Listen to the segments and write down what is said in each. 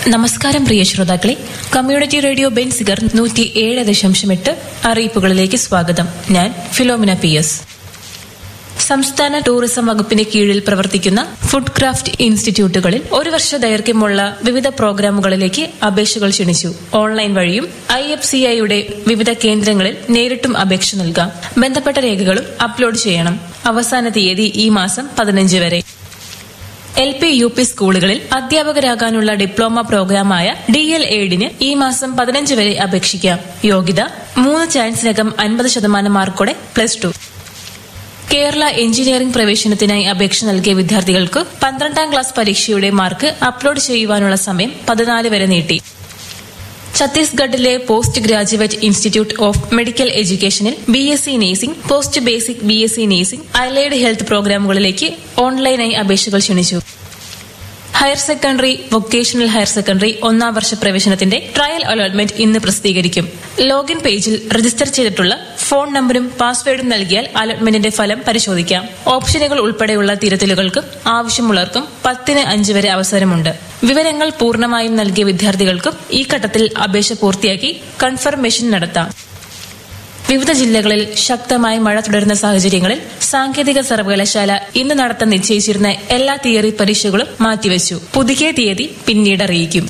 നമസ്കാരം പ്രിയ ശ്രോതാക്കളെ community radio Benziger നൂറ്റി ഏഴ് ദശാംശം എട്ട് അറിയിപ്പുകളിലേക്ക് സ്വാഗതം ഞാൻ ഫിലോമിന പി എസ് സംസ്ഥാന ടൂറിസം വകുപ്പിന് കീഴിൽ പ്രവർത്തിക്കുന്ന ഫുഡ് ക്രാഫ്റ്റ് ഇൻസ്റ്റിറ്റ്യൂട്ടുകളിൽ ഒരു വർഷ ദൈർഘ്യമുള്ള വിവിധ പ്രോഗ്രാമുകളിലേക്ക് അപേക്ഷകൾ ക്ഷണിച്ചു ഓൺലൈൻ വഴിയും ഐ എഫ് സി ഐയുടെ വിവിധ കേന്ദ്രങ്ങളിൽ നേരിട്ടും അപേക്ഷ നൽകാം ബന്ധപ്പെട്ട രേഖകളും അപ്ലോഡ് ചെയ്യണം അവസാന തീയതി ഈ മാസം പതിനഞ്ച് വരെ എൽ പി യു പി സ്കൂളുകളിൽ അധ്യാപകരാകാനുള്ള ഡിപ്ലോമ പ്രോഗ്രാമായ ഡി എൽ എഡിന് ഈ മാസം പതിനഞ്ച് വരെ അപേക്ഷിക്കാം യോഗ്യത മൂന്ന് ചാൻസിനകം അൻപത് ശതമാനം മാർക്കോടെ പ്ലസ് ടു കേരള എഞ്ചിനീയറിംഗ് പ്രവേശനത്തിനായി അപേക്ഷ നൽകിയ വിദ്യാർത്ഥികൾക്ക് പന്ത്രണ്ടാം ക്ലാസ് പരീക്ഷയുടെ മാർക്ക് അപ്ലോഡ് ചെയ്യുവാനുള്ള സമയം പതിനാല് വരെ നീട്ടി ഛത്തീസ്ഗഡിലെ post graduate institute of medical എഡ്യൂക്കേഷനിൽ B S C nursing post basic B S C nursing allied health പ്രോഗ്രാമുകളിലേക്ക് ഓൺലൈനായി അപേക്ഷകൾ ക്ഷണിച്ചു higher secondary vocational higher secondary ഒന്നാം വർഷ പ്രവേശനത്തിന്റെ ട്രയൽ അലോട്ട്മെന്റ് ഇന്ന് പ്രസിദ്ധീകരിക്കും ലോഗിൻ പേജിൽ രജിസ്റ്റർ ചെയ്തിട്ടുള്ള ഫോൺ നമ്പറും പാസ്വേഡും നൽകിയാൽ അലോട്ട്മെന്റിന്റെ ഫലം പരിശോധിക്കാം ഓപ്ഷനുകൾ ഉൾപ്പെടെയുള്ള തിരുത്തലുകൾക്കും ആവശ്യമുള്ളവർക്കും പത്തിന് അഞ്ച് വരെ അവസരമുണ്ട് വിവരങ്ങൾ പൂർണ്ണമായും നൽകിയ വിദ്യാർത്ഥികൾക്കും ഈ ഘട്ടത്തിൽ അപേക്ഷ പൂർത്തിയാക്കി കൺഫർമേഷൻ നടത്താം വിവിധ ജില്ലകളിൽ ശക്തമായ മഴ തുടരുന്ന സാഹചര്യങ്ങളിൽ സാങ്കേതിക സർവകലാശാല ഇന്ന് നടത്താൻ നിശ്ചയിച്ചിരുന്ന എല്ലാ തിയറി പരീക്ഷകളും മാറ്റിവെച്ചു പുതുക്കിയ തീയതി പിന്നീട് അറിയിക്കും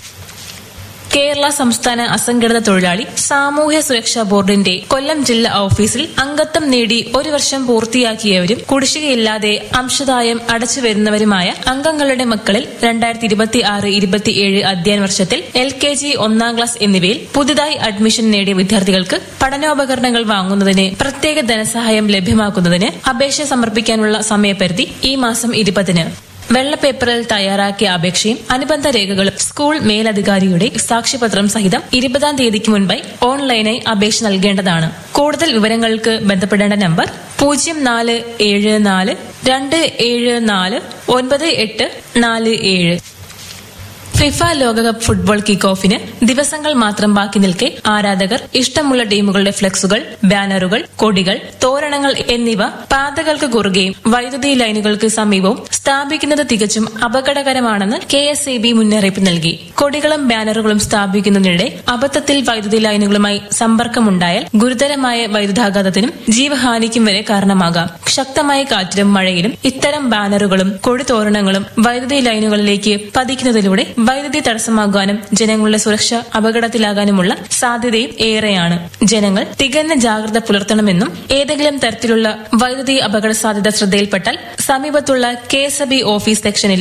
കേരള സംസ്ഥാന അസംഘടിത തൊഴിലാളി സാമൂഹ്യ സുരക്ഷാ ബോർഡിന്റെ കൊല്ലം ജില്ലാ ഓഫീസിൽ അംഗത്വം നേടി ഒരു വർഷം പൂർത്തിയാക്കിയവരും കുടിശ്ശികയില്ലാതെ അംശദായം അടച്ചു വരുന്നവരുമായ അംഗങ്ങളുടെ മക്കളിൽ രണ്ടായിരത്തി ഇരുപത്തി ആറ് ഇരുപത്തിയേഴ് അധ്യയന വർഷത്തിൽ എൽ കെ ജി ഒന്നാം ക്ലാസ് എന്നിവയിൽ പുതുതായി അഡ്മിഷൻ നേടിയ വിദ്യാർത്ഥികൾക്ക് പഠനോപകരണങ്ങൾ വാങ്ങുന്നതിന് പ്രത്യേക ധനസഹായം ലഭ്യമാക്കുന്നതിന് അപേക്ഷ സമർപ്പിക്കാനുള്ള സമയപരിധി ഈ മാസം ഇരുപതിന് വെള്ളപ്പേപ്പറിൽ തയ്യാറാക്കിയ അപേക്ഷയും അനുബന്ധ രേഖകളും സ്കൂൾ മേലധികാരിയുടെ സാക്ഷ്യപത്രം സഹിതം ഇരുപതാം തീയതിക്ക് മുൻപായി ഓൺലൈനായി അപേക്ഷ നൽകേണ്ടതാണ് കൂടുതൽ വിവരങ്ങൾക്ക് ബന്ധപ്പെടേണ്ട നമ്പർ പൂജ്യം നാല് ഏഴ് നാല് രണ്ട് ഏഴ് നാല് ഒൻപത് എട്ട് നാല് ഏഴ് ഫിഫ ലോകകപ്പ് ഫുട്ബോൾ കിക്ക് ഓഫിന് ദിവസങ്ങൾ മാത്രം ബാക്കി നിൽക്കെ ആരാധകർ ഇഷ്ടമുള്ള ടീമുകളുടെ ഫ്ലെക്സുകൾ ബാനറുകൾ കൊടികൾ തോരണങ്ങൾ എന്നിവ പാതകൾക്ക് കുറുകെയും വൈദ്യുതി ലൈനുകൾക്ക് സമീപവും സ്ഥാപിക്കുന്നത് തികച്ചും അപകടകരമാണെന്ന് കെ എസ് ഇ ബി മുന്നറിയിപ്പ് നൽകി കൊടികളും ബാനറുകളും സ്ഥാപിക്കുന്നതിനിടെ അബദ്ധത്തിൽ വൈദ്യുതി ലൈനുകളുമായി സമ്പർക്കമുണ്ടായാൽ ഗുരുതരമായ വൈദ്യുതാഘാതത്തിനും ജീവഹാനിക്കും വരെ കാരണമാകാം ശക്തമായ കാറ്റിലും മഴയിലും ഇത്തരം ബാനറുകളും കൊടിത്തോരണങ്ങളും വൈദ്യുതി ലൈനുകളിലേക്ക് പതിക്കുന്നതിലൂടെ വൈദ്യുതി തടസ്സമാകാനും ജനങ്ങളുടെ സുരക്ഷ അപകടത്തിലാകാനുമുള്ള സാധ്യതയും ഏറെയാണ് ജനങ്ങൾ തികഞ്ഞ ജാഗ്രത പുലർത്തണമെന്നും ഏതെങ്കിലും തരത്തിലുള്ള വൈദ്യുതി അപകട സാധ്യത ശ്രദ്ധയിൽപ്പെട്ടാൽ സമീപത്തുള്ള കെ എസ് ഓഫീസ് സെക്ഷനിലോ